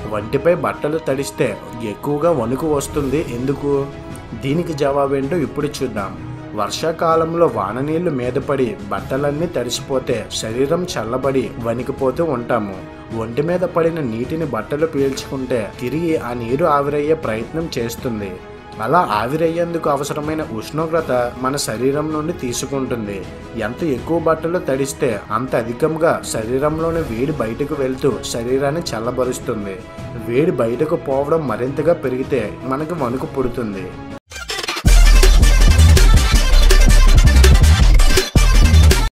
వంటిపై బట్టలు తడిస్తే ఎక్కువగా వణుకు వస్తుంది ఎందుకు దీనికి జవాబేంటో ఇప్పుడు చూద్దాం వర్షాకాలంలో వాన నీళ్లు మీద పడి బట్టలన్నీ తడిసిపోతే శరీరం చల్లబడి వణికిపోతూ ఉంటాము ఒంటి మీద పడిన నీటిని బట్టలు పీల్చుకుంటే తిరిగి ఆ నీరు ఆవిరయ్యే ప్రయత్నం చేస్తుంది అలా ఆవిరయ్యేందుకు అవసరమైన ఉష్ణోగ్రత మన శరీరం నుండి తీసుకుంటుంది ఎంత ఎక్కువ బట్టలు తడిస్తే అంత అధికంగా శరీరంలోని వేడి బయటకు వెళ్తూ శరీరాన్ని చల్లబరుస్తుంది వేడి బయటకు పోవడం మరింతగా పెరిగితే మనకు వణుకు పుడుతుంది